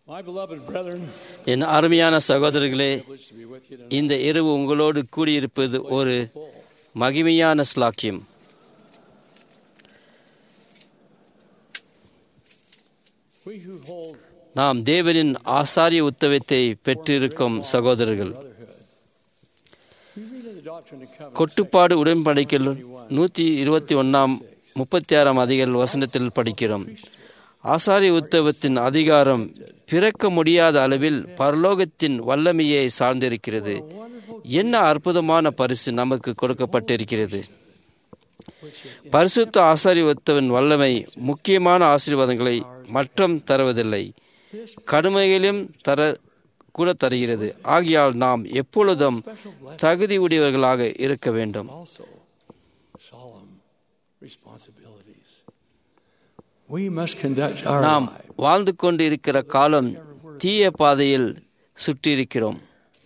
My beloved brethren, என் அருமையான சகோதரர்களே privileged to be with you tonight. இந்த இரவு உங்களோடு கூடியிருப்பது ஒரு மகிமையான ஸ்லாக்கியம் We who hold நாம் தேவனின் ஆசாரிய உத்தவத்தை பெற்றிருக்கும் சகோதரர்கள் brotherhood. We read in the Doctrine and Covenants, கொட்டுப்பாடு உடன்படிக்கையில் நூற்றி இருபத்தி ஒன்றாம் முப்பத்தி ஆறாம் அதிகார வசனத்தில் படிக்கிறோம் ஆசாரிய உத்தவத்தின் அதிகாரம் பிறக்க முடியாத அளவில் பரலோகத்தின் வல்லமையை சார்ந்திருக்கிறது என்ன அற்புதமான பரிசு நமக்கு கொடுக்கப்பட்டிருக்கிறது பரிசுத்த ஆசாரிய உத்தவன் வல்லமை முக்கியமான ஆசீர்வாதங்களை மற்றும் தருவதில்லை கடுமைகளையும் தர கூட தருகிறது ஆகையால் நாம் எப்பொழுதும் தகுதி உடையவர்களாக இருக்க வேண்டும் also solemn responsibilities. We must conduct our நாம் life வாழ்ந்து கொண்டு இருக்கிற காலம் தீய பாதையில் சுற்றியிருக்கிறோம்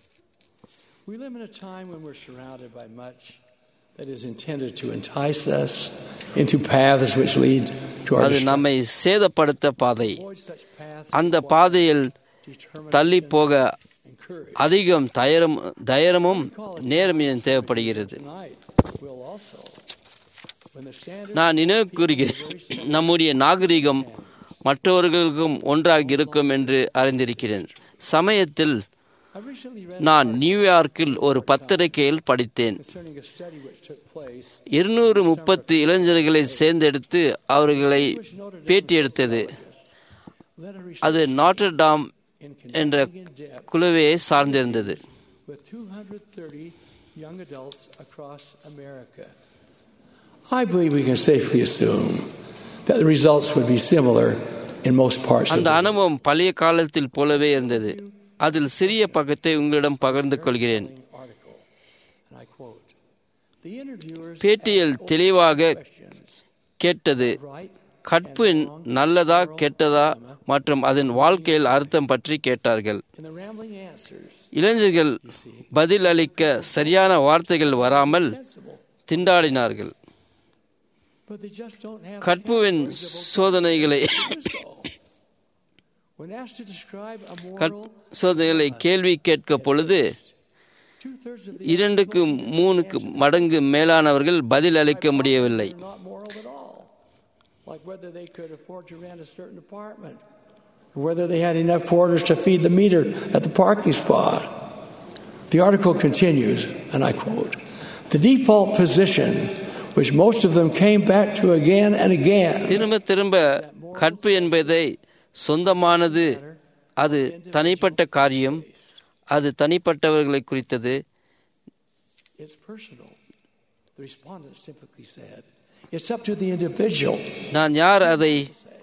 We live in a time when we're surrounded by much that is intended to entice us into paths which lead to our அது destruction. நம்மை சேதப்படுத்த பாதை Avoid such paths அந்த பாதையில் determined தள்ளி போக and courage. அதிகம் தயரம் தயரமும் நேர்மையும் தேவைப்படுகிறது Tonight will also, when the standard நான் நினைவு கூறுகிறேன் நம்முடைய நாகரிகம் மற்றவர்களுக்கும் ஒன்றாக இருக்கும் என்று அறிந்திருக்கிறேன் சமயத்தில் I recently read நான் நியூயார்க்கில் ஒரு பத்திரிகையில் படித்தேன் concerning a study which took place இருநூறு முப்பத்து இளைஞர்களை சேர்ந்தெடுத்து அவர்களை பேட்டி எடுத்தது led a research அது நாட்டர்டாம் in என்ற conducting in depth குழுவையே சார்ந்திருந்தது with 230 young adults across America. I believe we can safely assume that the results would be similar in most parts of அந்த the அனுபவம் பழைய காலத்தில் போலவே இருந்தது அதில் சிறிய பக்கத்தை உங்களிடம் பகிர்ந்து கொள்கிறேன் article. And I quote The interviewers பேட்டியில் asked தெளிவாக questions கேட்டது right கற்பு நல்லதா கெட்டதா மற்றும் அதன் வாழ்க்கையில் அர்த்தம் பற்றி கேட்டார்கள் in the rambling answers இளைஞர்கள் பதில் அளிக்க சரியான வார்த்தைகள் வராமல் sensible, திண்டாடினார்கள் but they just don't have the கற்புவின் categories of சோதனைகளை vocabulary to do so. When asked to describe a கற்- moral, சோதனைகளை கேள்வி கேட்க பொழுது two-thirds of the இரண்டுக்கு மூணுக்கு மடங்கு மேலானவர்கள் பதில் அளிக்க முடியவில்லை were not moral at all, like whether they could afford to rent a certain apartment, or whether they had enough quarters to feed the meter at the parking spot. The article continues, and I quote The default position, which most of them came back to again and again, திரும்ப திரும்ப கற்பு என்பதை சொந்தமானது அது தனிப்பட்ட காரியம் அது தனிப்பட்டவர்களை குறித்தது it's personal. The respondents typically said, It's up to the individual. நான் யார் அதை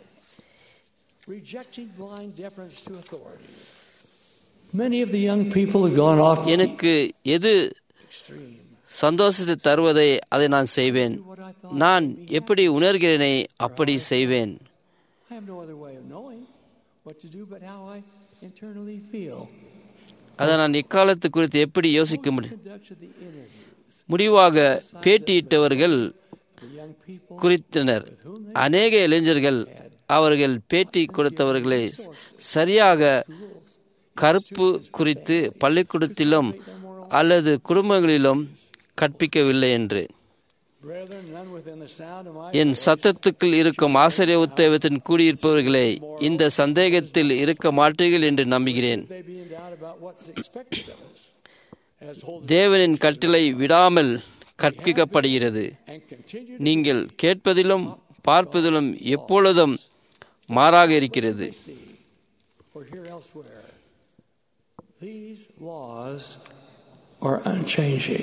Rejecting blind deference to authority. Many of the young people have gone off to எனக்கு எது the extreme. சந்தோஷத்தை தருவதை அதை நான் செய்வேன் Do what I thought நான் made me எப்படி உணர்கிறேனே அப்படி செய்வேன் I have no other way of knowing what to do but how I internally feel. அதை நான் இக்காலத்து குறித்து எப்படி யோசிக்க Those who முடியும் conducted the interviews, முடிவாக பேட்டியிட்டவர்கள் the young people குறித்தனர் அநேக இளைஞர்கள் அவர்கள் பேட்டி கொடுத்தவர்களை சரியாக கருப்பு குறித்து பள்ளிக்கூடத்திலும் அல்லது குடும்பங்களிலும் கற்பிக்கவில்லை என்று brethren, none within the sound of my என் சத்தத்துக்குள் இருக்கும் ஆசிரிய உத்தேவத்தின் கூடியிருப்பவர்களே இந்த சந்தேகத்தில் இருக்க மாட்டீர்கள் என்று நம்புகிறேன் they be in doubt about what's expected of us as holders தேவனின் கட்டளை விடாமல் கற்பிக்கப்படுகிறது and continue to நீங்கள் கேட்பதிலும் பார்ப்பதிலும் எப்பொழுதும் மாறாக இருக்கிறது see or hear elsewhere. These laws are unchanging.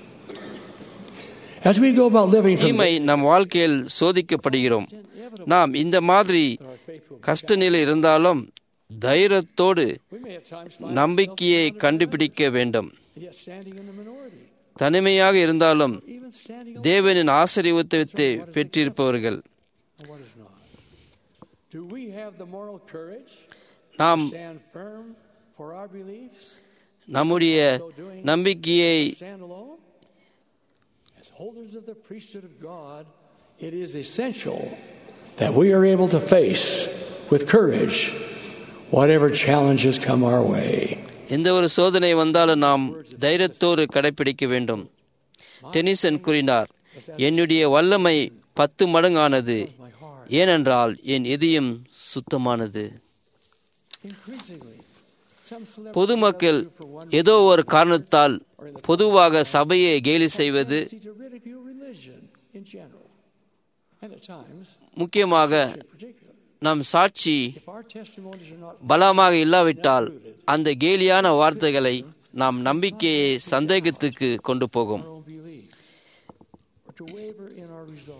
As we go about living from தீமை நம் வாழ்க்கையில் சோதிக்கப்படுகிறோம் நாம் இந்த மாதிரி our faithful, கஷ்ட நிலை இருந்தாலும் தைரியத்தோடு we may at times find நம்பிக்கையை கண்டுபிடிக்க வேண்டும் yet standing in the minority, தனிமையாக இருந்தாலும் even standing தேவனின் ஆசிரியத்தை பெற்றிருப்பவர்கள் on what is not. Do we have the moral courage நாம் to stand firm for our beliefs, நம்முடைய நம்பிக்கையை stand alone? As holders of the priesthood of God, it is essential that we are able to face with courage whatever challenges come our way. எந்த ஒரு சோதனை வந்தாலும் நாம் தைரியத்தோடு கடைபிடிக்க வேண்டும் டெனிசன் கூறினார் என்னுடைய வல்லமை பத்து மடங்கானது My heart. ஏனென்றால் என் இதயம் சுத்தமானது Increasingly, some celebrities பொதுமக்கள் do for one ஏதோ ஒரு காரணத்தால் பொதுவாக சபையை கேலி செய்வது tendency to ridicule religion in general. And at times, முக்கியமாக in particular, நம் சாட்சி if our testimonies are not பலமாக இல்லாவிட்டால் அந்த கேலியான வார்த்தைகளை நாம் நம்பிக்கையை சந்தேகத்துக்கு கொண்டு போகும் our own belief or to waver in our resolve.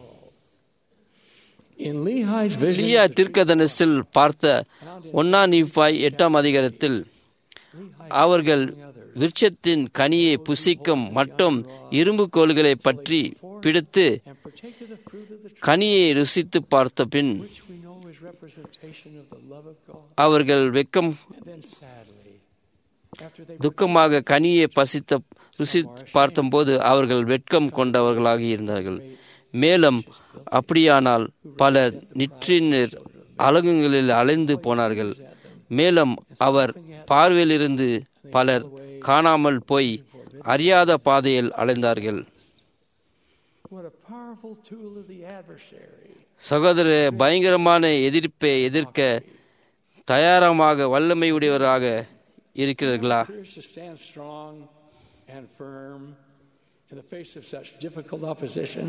In Lehi's vision, லியா தீர்க்கதரிசில் பார்த்த ஒன்னா நீப்பாய் எட்டாம் அதிகாரத்தில் அவர்கள் விருட்சத்தின் கனியை புசிக்கும் மற்றும் இரும்பு கோல்களை பற்றி பிடித்து and partake of the fruit of the tree, கனியை ருசித்து பார்த்த பின் which we know is representation of the love of God. அவர்கள் வெக்கம் And then sadly, after they துக்கமாக கனியை பசித்த ருசி பார்த்தபோது அவர்கள் வெட்கம் கொண்டவர்களாக இருந்தார்கள் மேலும் அப்படியானால் பல நிற்றினர் அலகுங்களில் அலைந்து போனார்கள் மேலும் அவர் பார்வையிலிருந்து பலர் காணாமல் போய் அறியாத பாதையில் அலைந்தார்கள் what a powerful tool of the adversary. சகோதர பயங்கரமான எதிர்ப்பை எதிர்க்க தயாரமாக வல்லமையுடையவராக இருக்கிறீர்களா appears to stand strong and firm in the face of such difficult opposition.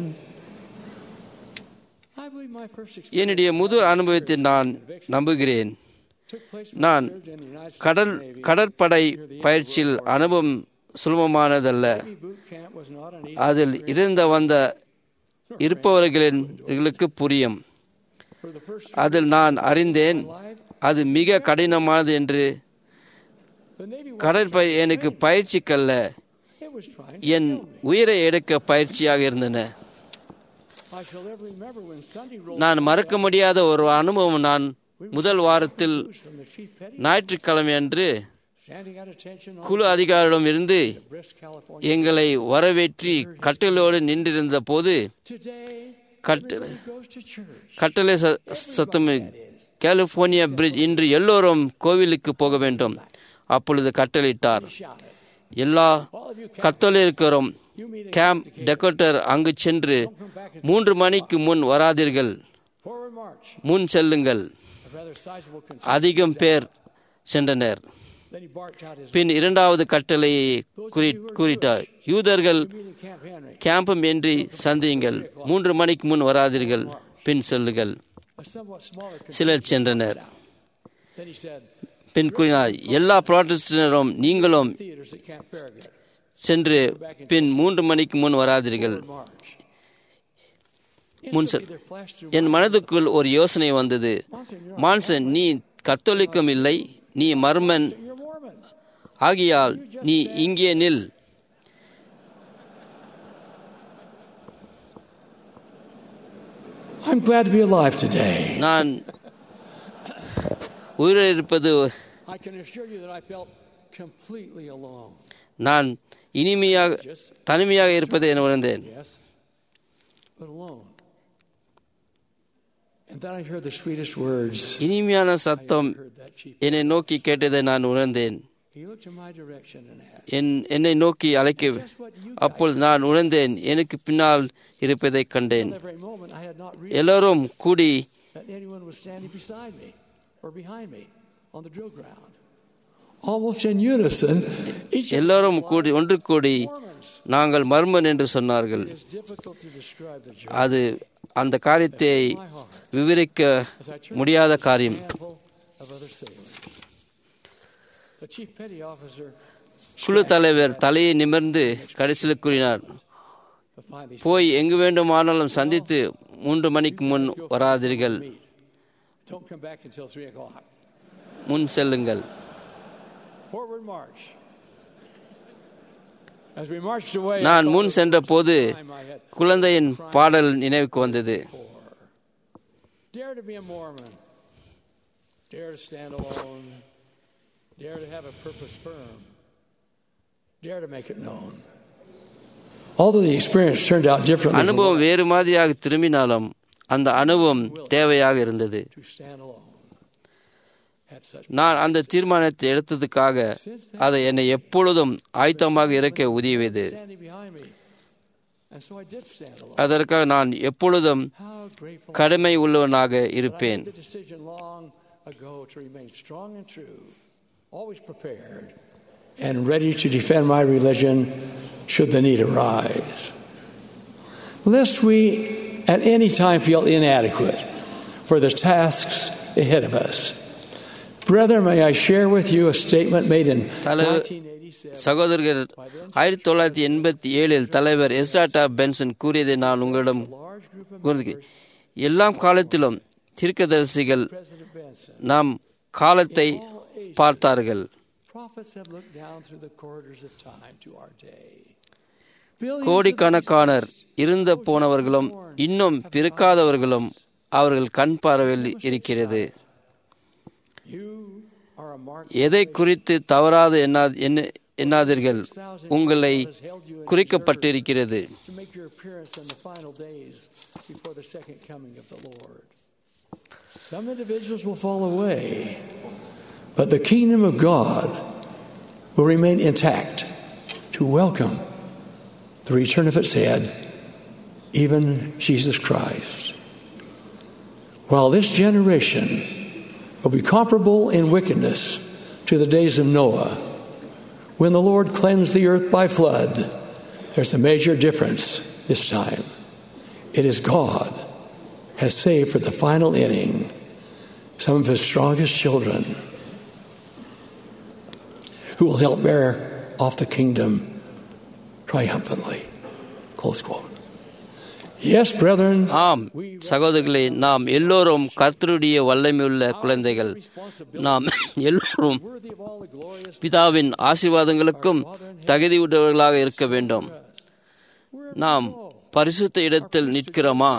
I believe my first experience என்னுடைய முதல் அனுபவத்தை நான் நம்புகிறேன் took place நான் when I served in the United States கடல் Navy. கடற்படை பயிற்சியில் அனுபவம் சுலபமானதல்ல Navy boot camp was not an easy அதில் இருந்து வந்த இருப்பவர்களுக்கு புரியும் for the first அதில் நான் அறிந்தேன் life. அது மிக கடினமானது என்று The Navy was, கடற்பய எனக்கு பயிற்சிக்கல்ல it was trying. என் உயிரை எடுக்க பயிற்சியாக இருந்தன I shall ever remember when Sunday rolled நான் மறக்க முடியாத ஒரு அனுபவம் நான் முதல் வாரத்தில் loose from the chief petty, ஞாயிற்றுக்கிழமை அன்று standing at attention on குழு அதிகாரிடம் இருந்து the brisk California. எங்களை வரவேற்றி கட்டளோடு நின்றிருந்த போது Today, கட்ட everybody goes to church. கட்டளை ச- சத்தம் கலிபோர்னியா பிரிட்ஜ் இன்று எல்லோரும் கோவிலுக்கு போக வேண்டும் அப்பொழுது கட்டளையிட்டார் Shouted. எல்லா All of you கத்தோலிக்கரும் you meet கேம்ப் டெக்கோட்டர் அங்கு சென்று come back and மூன்று மணிக்கு முன் வராதீர்கள் forward march. முன் செல்லுங்கள் A rather sizable contingent. அதிகம் பேர் சென்றனர் Then he barked out his பின் இரண்டாவது கட்டளையை கூறி கூறிட்டார் யூதர்கள் meeting Camp Henry. கேம்பம் என்று சந்தியுங்கள் மூன்று மணிக்கு முன் வராதீர்கள் பின் செல்லுங்கள் A somewhat smaller contingent. சிலர் சென்றனர் Then he said, பின் கூறினார் எல்லா புராட்டஸ்டரும் நீங்களும் theaters at Camp Farragut. சென்று பின் மூன்று மணிக்கு முன் வராதீர்கள் March. முன் செல் Instantly there flashed through என் மனதுக்குள் ஒரு யோசனை வந்தது Monsignor, மான்சன் நீ கத்தோலிக்கம் இல்லை நீ மர்மன் you're Mormon. ஆகியால் நீ இங்கே நில் I'm glad to be alive today. நான் உயிரில் இருப்பது I can assure you that I felt completely alone. நான் இனிமையாக Just, தனிமையாக இருப்பதை என உணர்ந்தேன் yes, but alone. And then I heard the sweetest words. இனிமையான I சத்தம் heard that chief. என்னை நோக்கி கேட்டதை நான் உணர்ந்தேன் He looked in my direction and asked, என் என்னை நோக்கி அழைக்க just what you guys அப்பொழுது நான் உணர்ந்தேன் எனக்கு பின்னால் இருப்பதைக் கண்டேன் At that very moment, I had not realized எல்லோரும் கூடி that anyone was standing beside me or behind me on the drill ground. Almost in unison, each of எல்லோரும் கூடி ஒன்று கூடி Mormons. நாங்கள் மர்மன் என்று சொன்னார்கள் It is difficult to describe the joy அது அந்த காரியத்தை of my heart விவரிக்க as I turned முடியாத to a காரியம் handful of other sailors. The chief petty officer குழு தலைவர் தலையை நிமிர்ந்து கடைசியில் கூறினார் finally போய் எங்கு வேண்டுமானாலும் சந்தித்து மூன்று மணிக்கு முன் வராதீர்கள் meet. Don't come back until three o'clock. முன் செல்லுங்கள் Forward march. As we marched away, I நான் thought முன் of சென்ற போது the time I had குழந்தையின் பாடல் நினைவுக்கு வந்தது before. Dare to be a Mormon. Dare to stand alone. Dare to have a purpose firm. Dare to make it known. Although the experience turned out differently from அனுபவம் வேறு மாதிரியாக திரும்பினாலும் அந்த அனுபவம் தேவையாக இருந்தது to stand alone. had such நான் அந்த தீர்மானத்தை எடுத்ததுக்காக அதை என்னை எப்பொழுதும் ஆயத்தமாக இருக்க உதவியது standing behind me. And so I did stand alone. அதற்காக நான் எப்பொழுதும் How grateful கடமை உள்ளவனாக that I இருப்பேன் made the decision long ago to remain strong and true, always prepared, and ready to defend my religion should the need arise. Lest we at any time feel inadequate for the tasks ahead of us. Brethren, may I share with you a statement made in Tala- 1987 சகோதரர்கள் ஆயிரத்தி தொள்ளாயிரத்தி எண்பத்தி ஏழில் தலைவர் எஸ்ராட்டா pension கூறியதை நான் உங்களிடம் large group of கூறுகிறேன் எல்லாம் காலத்திலும் தீர்க்கதரிசிகள் President Benson. நாம் காலத்தை பார்த்தார்கள் Prophets have looked down through the corridors of time to our day. Billions of கோடிக்கணக்கானர் இருந்த போனவர்களும் இன்னும் பிறக்காதவர்களும் அவர்கள் கண் பார்வையில் இருக்கிறது You are a mark எதை குறித்து தவறாது எண்ணா- எண்ண- எண்ணாதீர்கள் உங்களை குறிக்கப்பட்டிருக்கிறது to make your appearance in the final days before the second coming of the Lord. Some individuals will fall away, but the kingdom of God will remain intact to welcome the return of its head, even Jesus Christ. While this generation will be comparable in wickedness to the days of Noah, when the Lord cleansed the earth by flood, there's a major difference this time. It is God has saved for the final inning some of his strongest children who will help bear off the kingdom triumphantly. Close quote. Yes, brethren, ஆம் சகோதரர்களே நாம் எல்லோரும் கர்த்தருடைய வல்லமையுள்ள குழந்தைகள் நாம் எல்லோரும் worthy of all the glorious பிதாவின் ஆசீர்வாதங்களுக்கும் தகுதியுள்ளவர்களாக இருக்க வேண்டும் நாம் பரிசுத்த இடத்தில் நிற்கிறோமா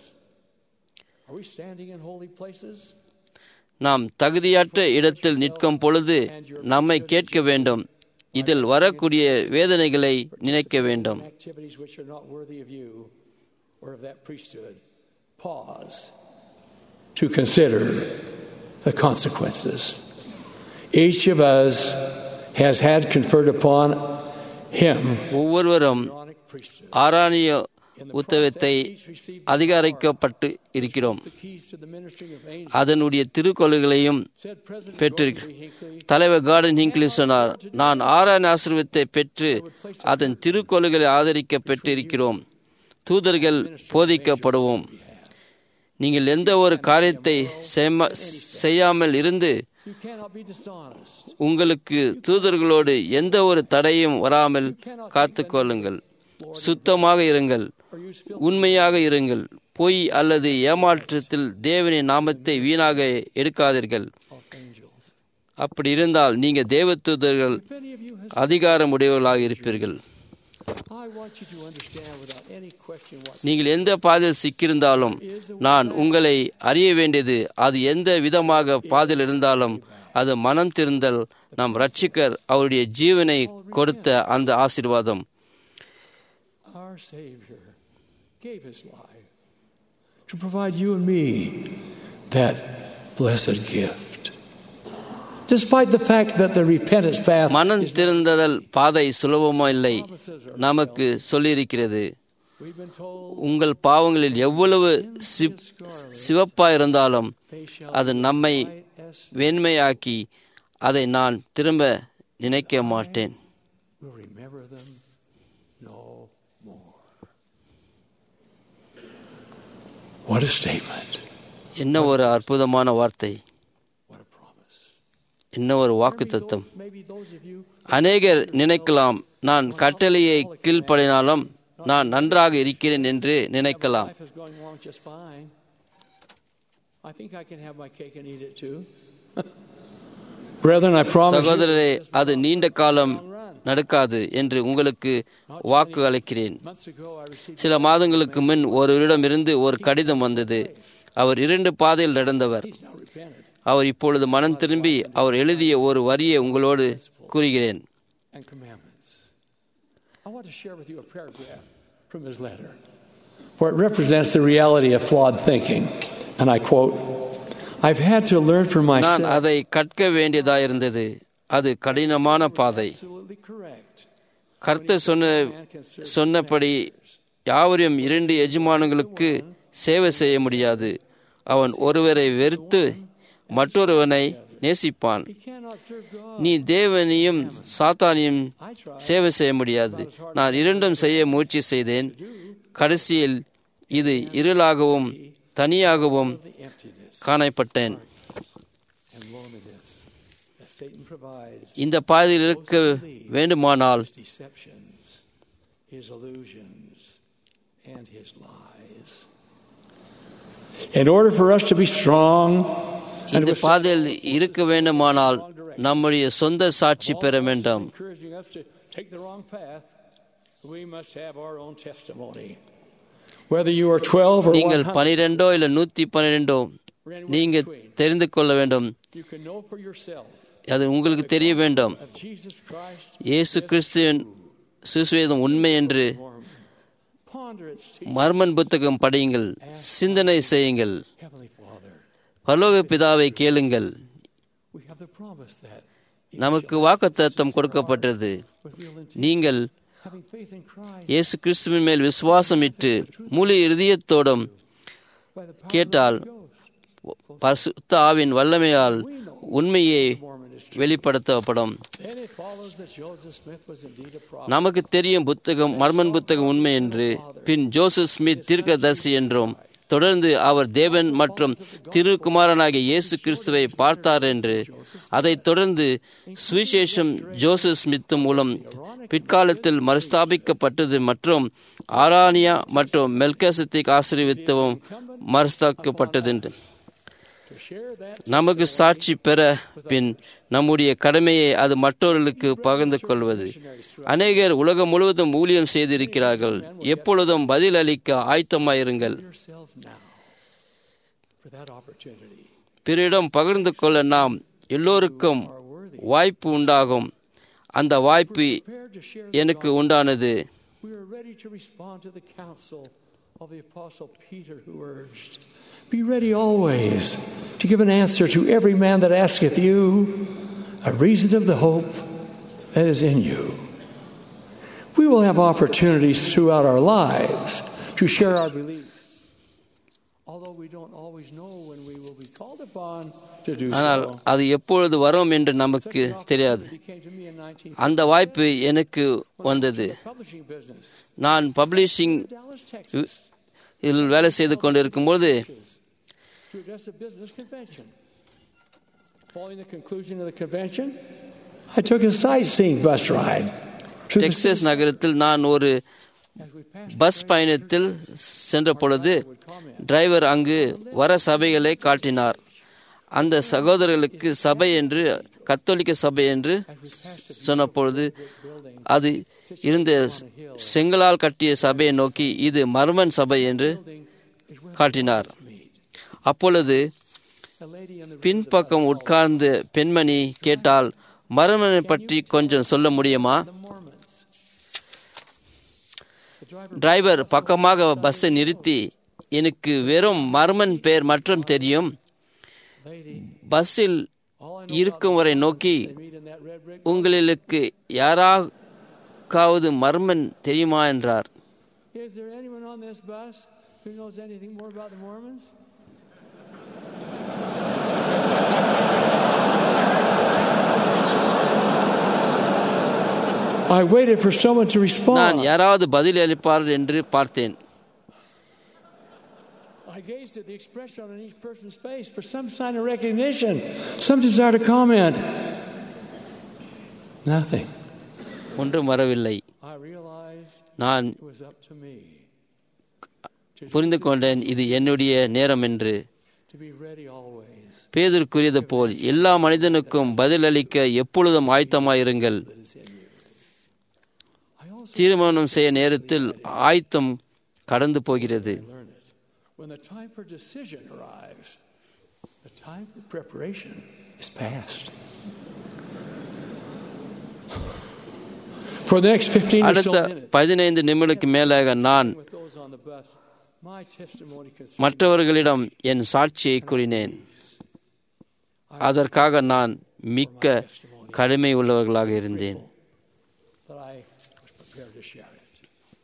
Are we standing in holy places? நாம் தகுதியற்ற இடத்தில் நிற்கும் பொழுது நம்மை கேட்க வேண்டும் இதில் வரக்கூடிய வேதனைகளை நினைக்க வேண்டும் Activities which are not worthy of you or of that priesthood. Pause to consider the consequences. Each of us has had conferred upon him ஒவ்வொருவரும் Aaronic priesthood. ஆராணிய உத்தவத்தை அதிகாரிக்கப்பட்டு இருக்கிறோம் The keys to the ministry of angels. அதனுடைய திருக்கொள்கைகளையும் Said President பெற்றிருக்க Gordon B. Hinckley, தலைவர் Gordon Hinckley சொன்னார் நான் ஆறான ஆசிர்வத்தை பெற்று அதன் திருக்கொள்கைகளை ஆதரிக்க பெற்றிருக்கிறோம் தூதர்கள் போதிக்கப்படுவோம் நீங்கள் எந்த ஒரு காரியத்தை செய்ம- செய்யாமல் இருந்து you cannot be dishonest. உங்களுக்கு தூதர்களோடு எந்த ஒரு தடையும் வராமல் காத்துக்கொள்ளுங்கள் சுத்தமாக இருங்கள் Or use filth உண்மையாக இருங்கள் பொய் அல்லது ஏமாற்றத்தில் தேவனின் நாமத்தை வீணாக எடுக்காதீர்கள் of angels. அப்படி இருந்தால் நீங்க தேவதூதர்கள் If any of you has, அதிகாரம் உடையவர்களாக இருப்பீர்கள் I want you to understand without any question whatsoever. நீங்கள் எந்த பாதையில் சிக்கியிருந்தாலும் நான் உங்களை அறிய வேண்டியது அது எந்த விதமாக பாதையில் இருந்தாலும் அது மனம் திருந்தல் நம் ரட்சிக்கர் அவருடைய ஜீவனை கொடுத்த அந்த ஆசீர்வாதம் Our Savior gave His life to provide you and me that blessed gift. Despite the fact that the repentance path மனம் is திருந்ததல் பாதை சுலபமோ இல்லை நமக்கு சொல்லியிருக்கிறது we've been told உங்கள் பாவங்களில் எவ்வளவு சிப் சிவப்பா இருந்தாலும் they shall அது நம்மை white as வெண்மையாக்கி அதை நான் திரும்ப நினைக்க மாட்டேன் will remember them no more. What a statement. என்ன ஒரு அற்புதமான வார்த்தை What a promise. என்ன ஒரு வாக்கு Maybe தத்துவம் those- Maybe those of you அநேகர் நினைக்கலாம் நான் கட்டளையை கீழ்ப்படினாலும் நான் நன்றாக இருக்கிறேன் என்று நினைக்கலாம் life is going along just fine. I think I can have my cake and eat it too. Brethren, I promise you, சகோதரரே அது நீண்ட காலம் நடக்காது என்று உங்களுக்கு வாக்கு அளிக்கிறேன் months ago I received சில மாதங்களுக்கு முன் ஒருவரிடமிருந்து ஒரு கடிதம் வந்தது அவர் இரண்டு பாதையில் நடந்தவர் he's now repented அவர் இப்பொழுது மனம் திரும்பி அவர் எழுதிய ஒரு வரியை உங்களோடு கூறுகிறேன் and commandments. I want to share with you a paragraph from his letter, for it represents the reality of flawed thinking. And I quote I've had to learn for நான் myself. அதை கற்க வேண்டியதாயிருந்தது அது கடினமான பாதை Absolutely correct. கர்த்தர் சொன்ன சொன்னபடி யாவரையும் இரண்டு எஜமானங்களுக்கு சேவை செய்ய முடியாது அவன் ஒருவரை வெறுத்து மற்றொருவனை நேசிப்பான் He cannot serve God. நீ தேவனையும் சாத்தானையும் I tried. சேவை செய்ய முடியாது நான் இரண்டும் செய்ய முயற்சி செய்தேன் கடைசியில் இது இருளாகவும் தனியாகவும் The emptiness. காணப்பட்டேன் And loneliness that Satan provides இந்த பாதையில் இருக்க வேண்டுமானால் his deceptions, his illusions, and his lies. In order for us to be strong and இந்த with பாதையில் இருக்க வேண்டுமானால் நம்முடைய சொந்த சாட்சி பெற வேண்டும் encouraging us to take the wrong path, we must have our own testimony. Whether you are 12 or நீங்கள் 100, பனிரெண்டோ இல்லை நூத்தி பன்னிரெண்டோ நீங்க தெரிந்து கொள்ள வேண்டும் you can know for yourself அது உங்களுக்கு தெரிய வேண்டும் of Jesus Christ. இயேசு கிறிஸ்துவின் சுசுவேதம் உண்மை என்று Mormon. Ponder its teaching, Mormon புத்தகம் படியுங்கள் சிந்தனை செய்யுங்கள் Heavenly Father. பரலோக பிதாவை கேளுங்கள் We have the promise that நமக்கு வாக்குத்தத்தம் கொடுக்கப்பட்டது with real intent, நீங்கள் having faith in Christ இயேசு கிறிஸ்துவின் மேல் விசுவாசமிட்டு முழு இருதயத்தோடும் by the power கேட்டால் of the Ghost. பரிசுத்த ஆவின் வல்லமையால் உண்மையை Mormon is true. வெளிப்படுத்தப்படும் Then it follows that Joseph Smith was indeed a prophet. நமக்கு தெரியும் புத்தகம் மர்மன் புத்தகம் உண்மை என்று பின் ஜோசப் ஸ்மித் தீர்க்கதரிசி என்றும் தொடர்ந்து அவர் தேவன் மற்றும் திருக்குமாரனாகிய இயேசு கிறிஸ்துவை பார்த்தார் என்று அதைத் தொடர்ந்து சுவிசேஷம் ஜோசப் ஸ்மித் மூலம் பிற்காலத்தில் மறுஸ்தாபிக்கப்பட்டது மற்றும் ஆரானியா மற்றும் மெல்கசத்திக் ஆசீர்வித்தவும் மறுஸ்தாபிக்கப்பட்டது என்று To share that நமக்கு சாட்சி பெற பின் நம்முடைய கடமையை அது மற்றவர்களுக்கு பகிர்ந்து கொள்வது அநேகர் உலகம் முழுவதும் ஊழியம் செய்திருக்கிறார்கள் எப்பொழுதும் பதில் அளிக்க ஆயத்தமாயிருங்கள் yourselves now for that opportunity. பிறரிடம் பகிர்ந்து கொள்ள நாம் எல்லோருக்கும் வாய்ப்பு உண்டாகும் அந்த வாய்ப்பு Prepared to share எனக்கு உண்டானது We are ready to respond to the counsel of the Apostle Peter, who urged, Be ready always to give an answer to every man that asketh you a reason of the hope that is in you. We will have opportunities throughout our lives to share our beliefs, although we don't always know when we will be called upon to do ஆனால் so. அது எப்பொழுது வரும் என்று நமக்கு தெரியாது He came to me in 19 அந்த வாய்ப்பு எனக்கு வந்தது publishing business, நான் பப்ளிஷிங் Dallas, Texas. இதில் வேலை செய்து கொண்டிருக்கும்போது to address a business convention. Following the conclusion of the convention, I took a sightseeing bus ride to the Texas நகரத்தில் நான் ஒரு as we passed பஸ் பயணத்தில் சென்ற பொழுது டிரைவர் அங்கு வர சபைகளை காட்டினார் அந்த சகோதரர்களுக்கு சபை என்று கத்தோலிக்க சபை என்று சொன்னபொழுது அது இருந்த செங்கலால் கட்டிய சபையை நோக்கி இது மர்மன் சபை என்று காட்டினார் அப்பொழுது a lady in the பின்பக்கம் உட்கார்ந்த பெண்மணி கேட்டால் மர்மனை பற்றி கொஞ்சம் சொல்ல முடியுமா Mormons. The driver டிரைவர் பக்கமாக பஸ்ஸை நிறுத்தி எனக்கு வெறும் மர்மன் பெயர் மற்றும் தெரியும் lady, பஸ்ஸில் all I know இருக்கும் வரை நோக்கி they meet in that red brick. உங்களுக்கு யாராவது மர்மன் தெரியுமா என்றார் Is there anyone on this bus who knows anything more about the Mormons? I waited for someone to நான் respond. யாராவது பதில் அளிப்பார் என்று பார்த்தேன் I gazed at the expression on each person's face for some sign of recognition, some desire to comment. Nothing. ஒன்றும் வரவில்லை I realized நான் it was up to me புரிந்து கொண்டேன் இது என்னுடைய நேரம் என்று to be ready always. Peter கூறியது போல் எல்லா மனிதனுக்கும் பதிலளிக்க எப்பொழுதும் ஆயத்தமாயிருங்கள் that is in you. I also தீர்மானம் செய்ய நேரத்தில் ஆயத்தம் கடந்து போகிறது learn it. When the time for decision arrives, the time for preparation is past. For the next 15 or so அடுத்த minutes, பதினைந்து நிமிடக்கு மேலாக நான் with those on the bus, my testimony concerns மற்றவர்களிடம் என் சாட்சியை கூறினேன் அதற்காக நான் மிக்க கடுமை உள்ளவர்களாக இருந்தேன் that I was prepared to share it.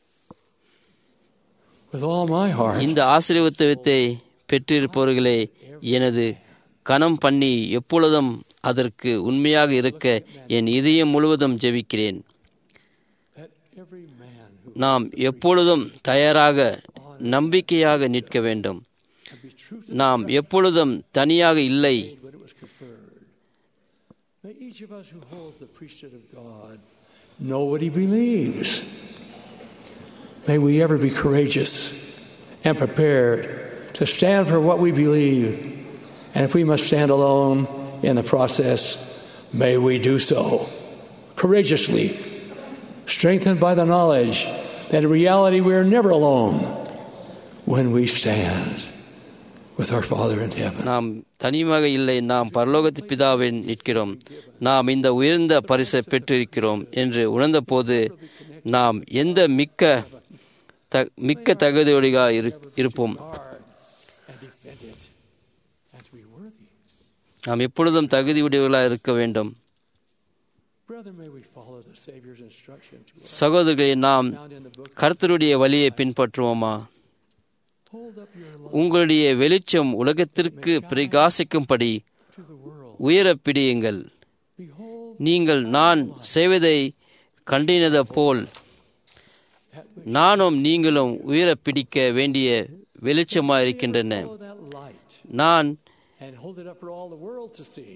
With all my heart, இந்த ஆசீர்வாதத்தை பெற்றிருப்பவர்களே எனது கணம் பண்ணி எப்பொழுதும் அதற்கு உண்மையாக இருக்க என் இதயம் முழுவதும் ஜெபிக்கிறேன் that every man who நாம் எப்பொழுதும் தயாராக நம்பிக்கையாக நிற்க வேண்டும் can be truth நாம் எப்பொழுதும் தனியாக இல்லை when it was conferred. May each of us who holds the priesthood of God know what he believes. May we ever be courageous and prepared to stand for what we believe. And if we must stand alone in the process, may we do so courageously, strengthened by the knowledge that in reality we are never alone when we stand with our Father in heaven. நாம் தனியாக இல்லை நாம் பரலோகத்து பிதாவின் நிற்கிறோம் நாம் இந்த உயர்ந்த பரிசை பெற்றிருக்கிறோம் என்று உணர்ந்தபோது நாம் எந்த மிக்க த மிக்க தகுதியோடியாக இரு இருப்போம் and defend it and to be worthy. நாம் எப்பொழுதும் தகுதியுடையவர்களாக இருக்க வேண்டும் Brother, may we follow the Savior's instruction to us சகோதரர்களே நாம் found in the book. கர்த்தருடைய வழியை பின்பற்றுவோமா Hold up your light உங்களுடைய வெளிச்சம் உலகத்திற்கு பிரகாசிக்கும்படி to the world. உயரப் பிடியுங்கள் Behold, நீங்கள் நான் செய்வதை கண்டினத போல் நானும் நீங்களும் உயரப் பிடிக்க வேண்டிய வெளிச்சமாக இருக்கின்றன follow that light நான் and hold it up for all the world to see.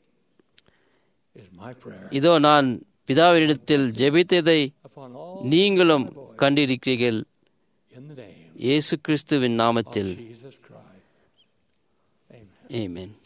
Is my prayer இதோ நான் பிதாவினிடத்தில் ஜெபித்ததை upon all நீங்களும் கண்டிருக்கிறீர்கள் in the name இயேசு கிறிஸ்துவின் நாமத்தில் of Jesus Christ. Amen. Amen